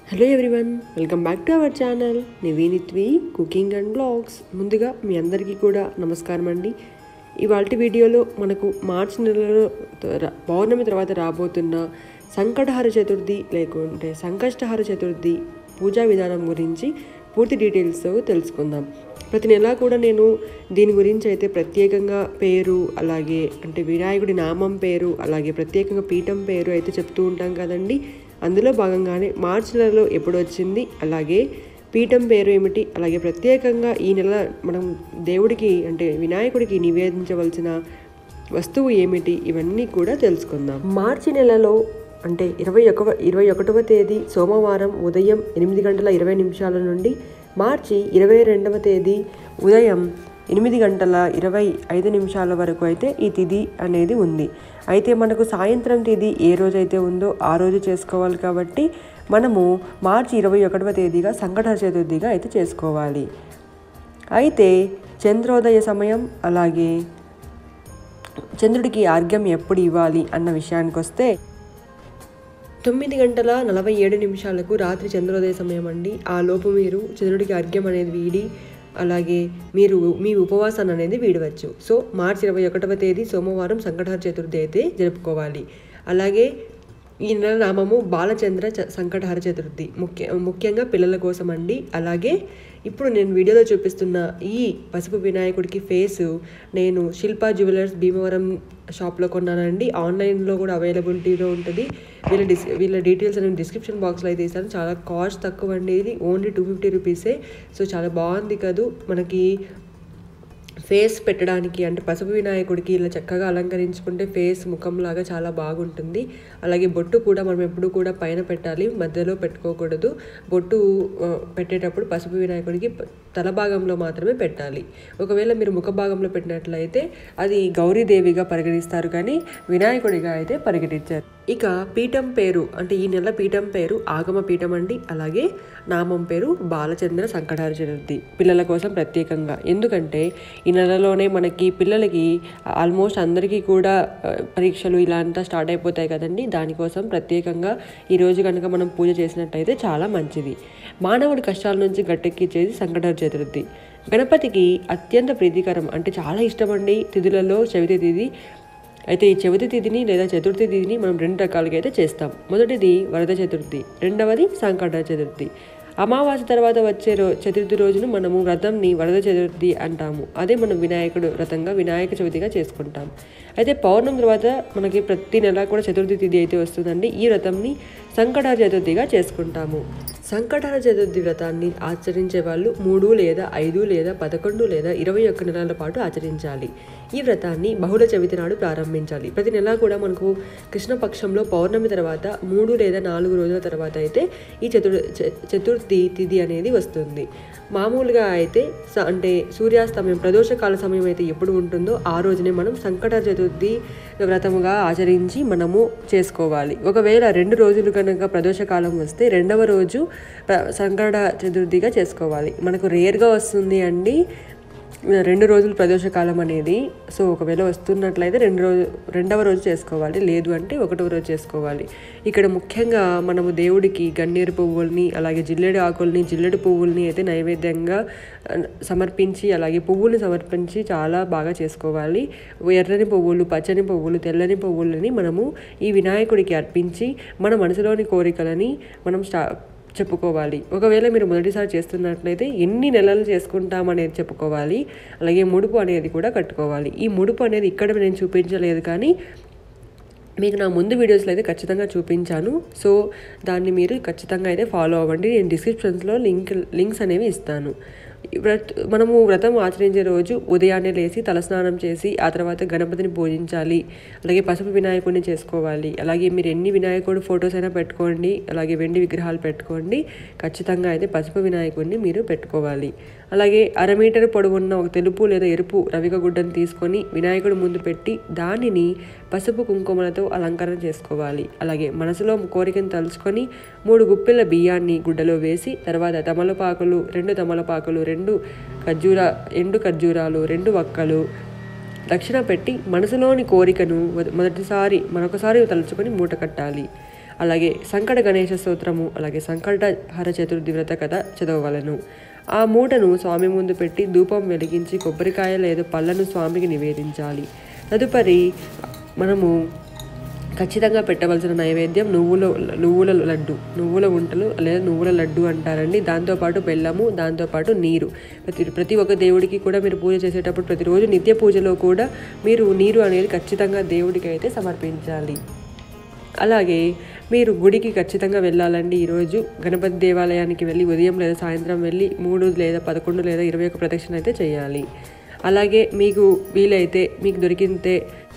hello everyone welcome back to our channel నివీనిత్వి cooking and blogs ముందుగా మీ అందరికీ కూడా నమస్కారం అండి ఇవాళ వీడియోలో మనకు మార్చి నెలలో త- పౌర్ణమి తర్వాత రాబోతున్న సంకటహర చతుర్థి లేకుంటే సంకష్టహర చతుర్థి పూజా విధానం గురించి పూర్తి డీటెయిల్స్తో తెలుసుకుందాం ప్రతి నెల కూడా నేను దీని గురించి అయితే ప్రత్యేకంగా పేరు అలాగే అంటే వినాయకుడి నామం పేరు అలాగే ప్రత్యేకంగా పీఠం పేరు అయితే చెప్తూ ఉంటాం కదండి అందులో భాగంగానే మార్చి నెలలో ఎప్పుడు వచ్చింది అలాగే పీఠం పేరు ఏమిటి అలాగే ప్రత్యేకంగా ఈ నెల మనం దేవుడికి అంటే వినాయకుడికి నివేదించవలసిన వస్తువు ఏమిటి ఇవన్నీ కూడా తెలుసుకుందాం మార్చి నెలలో అంటే ఇరవై ఒక ఇరవై ఒకటవ తేదీ సోమవారం ఉదయం ఎనిమిది గంటల ఇరవై నిమిషాల నుండి మార్చి ఇరవై రెండవ తేదీ ఉదయం ఎనిమిది గంటల ఇరవై ఐదు నిమిషాల వరకు అయితే ఈ తిథి అనేది ఉంది అయితే మనకు సాయంత్రం తిథి ఏ రోజైతే ఉందో ఆ రోజు చేసుకోవాలి కాబట్టి మనము మార్చి ఇరవై ఒకటవ తేదీగా సంకట చతుర్థిగా అయితే చేసుకోవాలి అయితే చంద్రోదయ సమయం అలాగే చంద్రుడికి ఆర్ఘ్యం ఎప్పుడు ఇవ్వాలి అన్న విషయానికి వస్తే తొమ్మిది గంటల నలభై ఏడు నిమిషాలకు రాత్రి చంద్రోదయ సమయం అండి ఆ లోపు మీరు చంద్రుడికి అర్ఘ్యం అనేది వీడి అలాగే మీరు మీ ఉపవాసాన్ని అనేది వీడవచ్చు సో మార్చి ఇరవై ఒకటవ తేదీ సోమవారం సంకటహర చతుర్థి అయితే జరుపుకోవాలి అలాగే ఈ నెల నామము బాలచంద్ర చ సంకటహర చతుర్థి ముఖ్య ముఖ్యంగా పిల్లల కోసం అండి అలాగే ఇప్పుడు నేను వీడియోలో చూపిస్తున్న ఈ పసుపు వినాయకుడికి ఫేసు నేను శిల్పా జ్యువెలర్స్ భీమవరం షాప్లో కొన్నానండి ఆన్లైన్లో కూడా అవైలబిలిటీలో ఉంటుంది వీళ్ళ డిస్ వీళ్ళ డీటెయిల్స్ నేను డిస్క్రిప్షన్ బాక్స్లో అయితే ఇస్తాను చాలా కాస్ట్ తక్కువ అండి ఇది ఓన్లీ టూ ఫిఫ్టీ రూపీసే సో చాలా బాగుంది కదూ మనకి ఫేస్ పెట్టడానికి అంటే పసుపు వినాయకుడికి ఇలా చక్కగా అలంకరించుకుంటే ఫేస్ ముఖంలాగా చాలా బాగుంటుంది అలాగే బొట్టు కూడా మనం ఎప్పుడు కూడా పైన పెట్టాలి మధ్యలో పెట్టుకోకూడదు బొట్టు ఆ, పెట్టేటప్పుడు పసుపు వినాయకుడికి ప- తల భాగంలో మాత్రమే పెట్టాలి ఒకవేళ మీరు ముఖ భాగంలో పెట్టినట్లయితే అది గౌరీదేవిగా పరిగణిస్తారు కానీ వినాయకుడిగా అయితే పరిగణించారు ఇక పీఠం పేరు అంటే ఈ నెల పీఠం పేరు ఆగమ పీఠం అండి అలాగే నామం పేరు బాలచంద్ర సంకటార చతుర్థి పిల్లల కోసం ప్రత్యేకంగా ఎందుకంటే ఈ నెలలోనే మనకి పిల్లలకి ఆల్మోస్ట్ అందరికీ కూడా ఆ, పరీక్షలు ఇలా అంతా స్టార్ట్ అయిపోతాయి కదండి దానికోసం ప్రత్యేకంగా ఈ రోజు కనుక మనం పూజ చేసినట్టయితే చాలా మంచిది మానవుడి కష్టాల నుంచి గట్టెక్కించేది సంకటార చతుర్థి గణపతికి అత్యంత ప్రీతికరం అంటే చాలా ఇష్టమండి తిథులలో చవితి తిథి అయితే ఈ చవితి తిథిని లేదా చతుర్థి తిథిని మనం రెండు రకాలుగా అయితే చేస్తాం మొదటిది వరద చతుర్థి రెండవది సంకట చతుర్థి అమావాస్య తర్వాత వచ్చే రో చతుర్థి రోజును మనము వ్రతంని వరద చతుర్థి అంటాము అదే మనం వినాయకుడు వ్రతంగా వినాయక చవితిగా చేసుకుంటాం అయితే పౌర్ణమి తర్వాత మనకి ప్రతి నెల కూడా చతుర్థి తిథి అయితే వస్తుందండి ఈ వ్రతంని సంకట చతుర్థిగా చేసుకుంటాము సంకటహర చతుర్థి వ్రతాన్ని ఆచరించే వాళ్ళు మూడు లేదా ఐదు లేదా పదకొండు లేదా ఇరవై ఒక్క నెలల పాటు ఆచరించాలి ఈ వ్రతాన్ని బహుళ చవితి నాడు ప్రారంభించాలి ప్రతి నెల కూడా మనకు కృష్ణపక్షంలో పౌర్ణమి తర్వాత మూడు లేదా నాలుగు రోజుల తర్వాత అయితే ఈ చతుర్ చ- చతుర్థి తిథి అనేది వస్తుంది మామూలుగా అయితే స- అంటే సూర్యాస్తమయం ప్రదోషకాల సమయం అయితే ఎప్పుడు ఉంటుందో ఆ రోజునే మనం సంకట చతుర్థి వ్రతముగా ఆచరించి మనము చేసుకోవాలి ఒకవేళ రెండు రోజులు కనుక ప్రదోషకాలం వస్తే రెండవ రోజు ప్ర- సంకట చతుర్థిగా చేసుకోవాలి మనకు రేర్గా వస్తుంది అండి రెండు రోజులు ప్రదోషకాలం అనేది సో ఒకవేళ వస్తున్నట్లయితే రెండు రోజు రెండవ రోజు చేసుకోవాలి లేదు అంటే ఒకటవ రోజు చేసుకోవాలి ఇక్కడ ముఖ్యంగా మనము దేవుడికి గన్నేరు పువ్వుల్ని అలాగే జిల్లెడు ఆకుల్ని జిల్లెడు పువ్వుల్ని అయితే నైవేద్యంగా ఆ, సమర్పించి అలాగే పువ్వుల్ని సమర్పించి చాలా బాగా చేసుకోవాలి ఎర్రని పువ్వులు పచ్చని పువ్వులు తెల్లని పువ్వులని మనము ఈ వినాయకుడికి అర్పించి మన మనసులోని కోరికలని మనం స్టా చెప్పుకోవాలి ఒకవేళ మీరు మొదటిసారి చేస్తున్నట్లయితే ఎన్ని నెలలు చేసుకుంటాం అనేది చెప్పుకోవాలి అలాగే ముడుపు అనేది కూడా కట్టుకోవాలి ఈ ముడుపు అనేది ఇక్కడ నేను చూపించలేదు కానీ మీకు నా ముందు వీడియోస్లో అయితే ఖచ్చితంగా చూపించాను సో దాన్ని మీరు ఖచ్చితంగా అయితే ఫాలో అవ్వండి నేను డిస్క్రిప్షన్స్లో లింక్ లింక్స్ అనేవి ఇస్తాను ఈ వ్రత మనము వ్రతం ఆచరించే రోజు ఉదయాన్నే లేచి తలస్నానం చేసి ఆ తర్వాత గణపతిని పూజించాలి అలాగే పసుపు వినాయకుడిని చేసుకోవాలి అలాగే మీరు ఎన్ని వినాయకుడు ఫొటోస్ అయినా పెట్టుకోండి అలాగే వెండి విగ్రహాలు పెట్టుకోండి ఖచ్చితంగా అయితే పసుపు వినాయకుడిని మీరు పెట్టుకోవాలి అలాగే అర మీటర్ పొడవున్న ఒక తెలుపు లేదా ఎరుపు రవిక గుడ్డను తీసుకొని వినాయకుడి ముందు పెట్టి దానిని పసుపు కుంకుమలతో అలంకరణ చేసుకోవాలి అలాగే మనసులో కోరికను తలుచుకొని మూడు గుప్పిళ్ళ బియ్యాన్ని గుడ్డలో వేసి తర్వాత తమలపాకులు రెండు తమలపాకులు రెండు ఖర్జూర ఎండు ఖర్జూరాలు రెండు వక్కలు దక్షిణ పెట్టి మనసులోని కోరికను మొద- మొదటిసారి మరొకసారి తలుచుకొని మూట కట్టాలి అలాగే సంకట గణేశ స్తోత్రము అలాగే సంకటహర చతుర్థి వ్రత కథ చదవవలను ఆ మూటను స్వామి ముందు పెట్టి ధూపం వెలిగించి కొబ్బరికాయ లేదా పళ్ళను స్వామికి నివేదించాలి తదుపరి మనము ఖచ్చితంగా పెట్టవలసిన నైవేద్యం నువ్వుల నువ్వుల లడ్డు నువ్వుల ఉంటలు లేదా నువ్వుల లడ్డు అంటారండి దాంతోపాటు బెల్లము దాంతోపాటు నీరు ప్రతి ప్రతి ఒక్క దేవుడికి కూడా మీరు పూజ చేసేటప్పుడు ప్రతిరోజు నిత్య పూజలో కూడా మీరు నీరు అనేది ఖచ్చితంగా దేవుడికి అయితే సమర్పించాలి అలాగే మీరు గుడికి ఖచ్చితంగా వెళ్ళాలండి ఈరోజు గణపతి దేవాలయానికి వెళ్ళి ఉదయం లేదా సాయంత్రం వెళ్ళి మూడు లేదా పదకొండు లేదా ఇరవై ఒక ప్రదక్షిణ అయితే చేయాలి అలాగే మీకు వీలైతే మీకు దొరికితే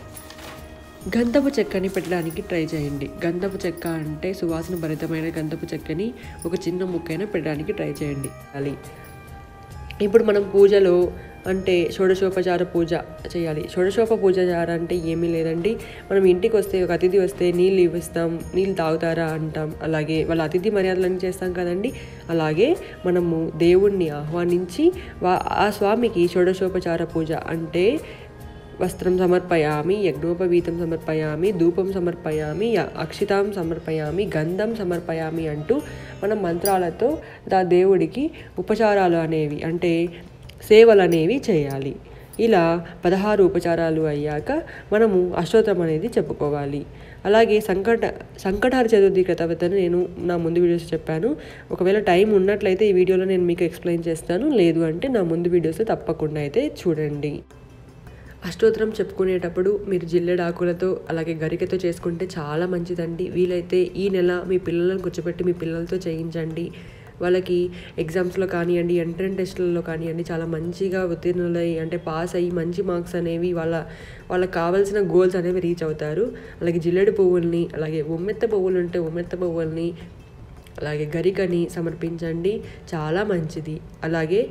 గంధపు చెక్కని పెట్టడానికి ట్రై చేయండి గంధపు చెక్క అంటే సువాసన భరితమైన గంధపు చెక్కని ఒక చిన్న ముక్కైనా పెట్టడానికి ట్రై చేయండి అది ఇప్పుడు మనం పూజలో అంటే షోడశోపచార పూజ చేయాలి షోడశోప పూజార అంటే ఏమీ లేదండి మనం ఇంటికి వస్తే ఒక అతిథి వస్తే నీళ్ళు ఇవ్విస్తాం నీళ్ళు తాగుతారా అంటాం అలాగే వాళ్ళ అతిథి మర్యాదలన్నీ చేస్తాం కదండి అలాగే మనము దేవుణ్ణి ఆహ్వానించి వా ఆ స్వామికి షోడశోపచార పూజ అంటే వస్త్రం సమర్పయామి యజ్ఞోపవీతం సమర్పయామి ధూపం సమర్పయామి య- అక్షితాం సమర్పయామి గంధం సమర్పయామి అంటూ మనం మంత్రాలతో దా దేవుడికి ఉపచారాలు అనేవి అంటే సేవలు అనేవి చేయాలి ఇలా పదహారు ఉపచారాలు అయ్యాక మనము అష్టోత్తరం అనేది చెప్పుకోవాలి అలాగే సంకట సంకటార చతుర్థి కథవతను నేను నా ముందు వీడియోస్ చెప్పాను ఒకవేళ టైం ఉన్నట్లయితే ఈ వీడియోలో నేను మీకు ఎక్స్ప్లెయిన్ చేస్తాను లేదు అంటే నా ముందు వీడియోస్ తప్పకుండా అయితే చూడండి అష్టోత్తరం చెప్పుకునేటప్పుడు మీరు జిల్లెడాకులతో అలాగే గరికతో చేసుకుంటే చాలా మంచిదండి వీలైతే ఈ నెల మీ పిల్లలను కూర్చోబెట్టి మీ పిల్లలతో చేయించండి వాళ్ళకి ఎగ్జామ్స్లో కానివ్వండి ఎంట్రన్ టెస్టులలో కానివ్వండి చాలా మంచిగా ఉత్తీర్ణులై అంటే పాస్ అయ్యి మంచి మార్క్స్ అనేవి వాళ్ళ వాళ్ళకి కావాల్సిన గోల్స్ అనేవి రీచ్ అవుతారు అలాగే జిల్లెడు పువ్వుల్ని అలాగే ఉమ్మెత్త పువ్వులు ఉంటే ఉమ్మెత్త పువ్వుల్ని అలాగే గరికని సమర్పించండి చాలా మంచిది అలాగే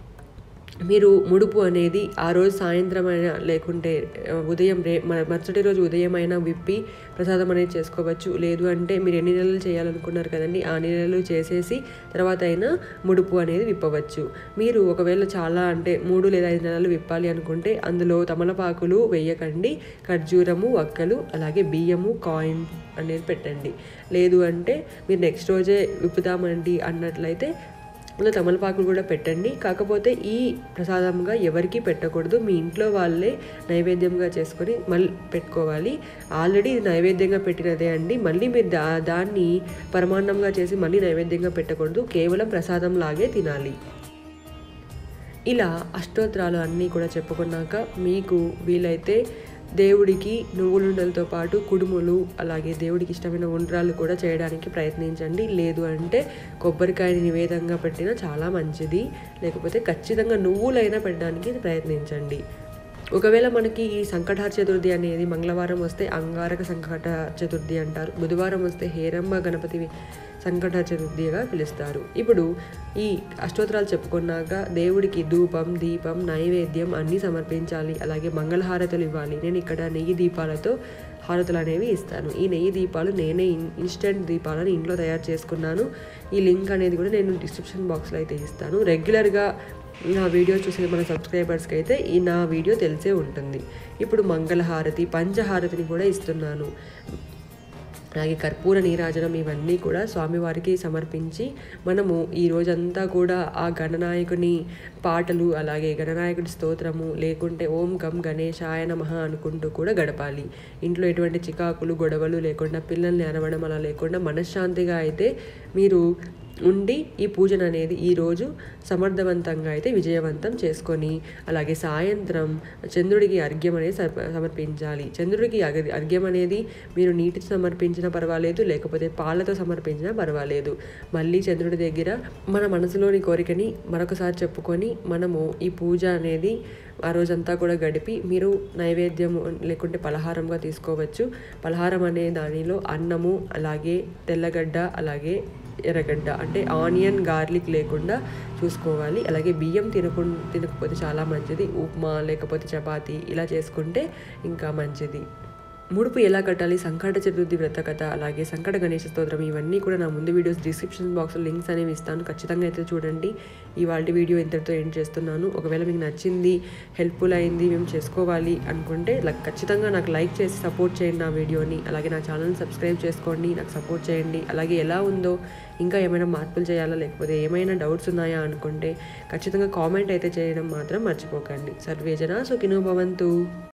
మీరు ముడుపు అనేది ఆ రోజు సాయంత్రం అయినా లేకుంటే ఆ, ఉదయం రే మ- మరుసటి రోజు ఉదయం అయినా విప్పి ప్రసాదం అనేది చేసుకోవచ్చు లేదు అంటే మీరు ఎన్ని నెలలు చేయాలనుకున్నారు కదండి ఆ నెలలు చేసేసి తర్వాత అయినా ముడుపు అనేది విప్పవచ్చు మీరు ఒకవేళ చాలా అంటే మూడు లేదా ఐదు నెలలు విప్పాలి అనుకుంటే అందులో తమలపాకులు వేయకండి ఖర్జూరము వక్కలు అలాగే బియ్యము కాయిన్ అనేది పెట్టండి లేదు అంటే మీరు నెక్స్ట్ రోజే విప్పుదామండి అన్నట్లయితే అందులో తమలపాకులు కూడా పెట్టండి కాకపోతే ఈ ప్రసాదంగా ఎవరికీ పెట్టకూడదు మీ ఇంట్లో వాళ్ళే నైవేద్యంగా చేసుకొని మళ్ళీ పెట్టుకోవాలి ఆల్రెడీ ఇది నైవేద్యంగా పెట్టినదే అండి మళ్ళీ మీరు దా దాన్ని పరమాన్నంగా చేసి మళ్ళీ నైవేద్యంగా పెట్టకూడదు కేవలం ప్రసాదం లాగే తినాలి ఇలా అష్టోత్తరాలు అన్నీ కూడా చెప్పుకున్నాక మీకు వీలైతే దేవుడికి నువ్వులుండలతో పాటు కుడుములు అలాగే దేవుడికి ఇష్టమైన ఉండ్రాలు కూడా చేయడానికి ప్రయత్నించండి లేదు అంటే కొబ్బరికాయని నివేదంగా పెట్టినా చాలా మంచిది లేకపోతే ఖచ్చితంగా నువ్వులైనా పెట్టడానికి ప్రయత్నించండి ఒకవేళ మనకి ఈ సంకటహర చతుర్థి అనేది మంగళవారం వస్తే అంగారక సంకట చతుర్థి అంటారు బుధవారం వస్తే హేరంబ గణపతి సంకట చతుర్థిగా పిలుస్తారు ఇప్పుడు ఈ అష్టోత్తరాలు చెప్పుకున్నాక దేవుడికి ధూపం దీపం నైవేద్యం అన్నీ సమర్పించాలి అలాగే మంగళహారతులు ఇవ్వాలి నేను ఇక్కడ నెయ్యి దీపాలతో హారతులు అనేవి ఇస్తాను ఈ నెయ్యి దీపాలు నేనే ఇన్- ఇన్స్టెంట్ దీపాలను ఇంట్లో తయారు చేసుకున్నాను ఈ లింక్ అనేది కూడా నేను డిస్క్రిప్షన్ బాక్స్లో అయితే ఇస్తాను రెగ్యులర్గా నా వీడియో చూసే మన సబ్స్క్రైబర్స్కి అయితే ఈ నా వీడియో తెలిసే ఉంటుంది ఇప్పుడు మంగళహారతి పంచహారతిని కూడా ఇస్తున్నాను అలాగే కర్పూర నీరాజనం ఇవన్నీ కూడా స్వామివారికి సమర్పించి మనము ఈ రోజంతా కూడా ఆ గణనాయకుని పాటలు అలాగే గణనాయకుడి స్తోత్రము లేకుంటే ఓం గం గణేశాయ నమః అనుకుంటూ కూడా గడపాలి ఇంట్లో ఎటువంటి చికాకులు గొడవలు లేకుండా పిల్లల్ని అనవడం అలా లేకుండా మనశ్శాంతిగా అయితే మీరు ఉండి ఈ పూజను అనేది ఈరోజు సమర్థవంతంగా అయితే విజయవంతం చేసుకొని అలాగే సాయంత్రం చంద్రుడికి అర్ఘ్యం అనేది సమ- సమర్పించాలి చంద్రుడికి అగ- అర్ఘ్యం అనేది మీరు నీటితో సమర్పించినా పర్వాలేదు లేకపోతే పాలతో సమర్పించినా పర్వాలేదు మళ్ళీ చంద్రుడి దగ్గర మన మనసులోని కోరికని మరొకసారి చెప్పుకొని మనము ఈ పూజ అనేది ఆ రోజంతా కూడా గడిపి మీరు నైవేద్యం లేకుంటే పలహారంగా తీసుకోవచ్చు పలహారం అనే దానిలో అన్నము అలాగే తెల్లగడ్డ అలాగే ఎర్రగడ్డ అంటే ఆనియన్ గార్లిక్ లేకుండా చూసుకోవాలి అలాగే బియ్యం తినకు తినకపోతే చాలా మంచిది ఉప్మా లేకపోతే చపాతీ ఇలా చేసుకుంటే ఇంకా మంచిది ముడుపు ఎలా కట్టాలి సంకట చతుర్థి వ్రత కథ అలాగే సంకట గణేష స్తోత్రం ఇవన్నీ కూడా నా ముందు వీడియోస్ డిస్క్రిప్షన్ బాక్స్లో లింక్స్ అనేవి ఇస్తాను ఖచ్చితంగా అయితే చూడండి ఇవాళ వీడియో ఇంతటితో ఎండ్ చేస్తున్నాను ఒకవేళ మీకు నచ్చింది హెల్ప్ఫుల్ అయింది మేము చేసుకోవాలి అనుకుంటే లైక్ ఖచ్చితంగా నాకు లైక్ చేసి సపోర్ట్ చేయండి నా వీడియోని అలాగే నా ఛానల్ని సబ్స్క్రైబ్ చేసుకోండి నాకు సపోర్ట్ చేయండి అలాగే ఎలా ఉందో ఇంకా ఏమైనా మార్పులు చేయాలా లేకపోతే ఏమైనా డౌట్స్ ఉన్నాయా అనుకుంటే ఖచ్చితంగా కామెంట్ అయితే చేయడం మాత్రం మర్చిపోకండి సర్వేజన సుఖినో భవంతు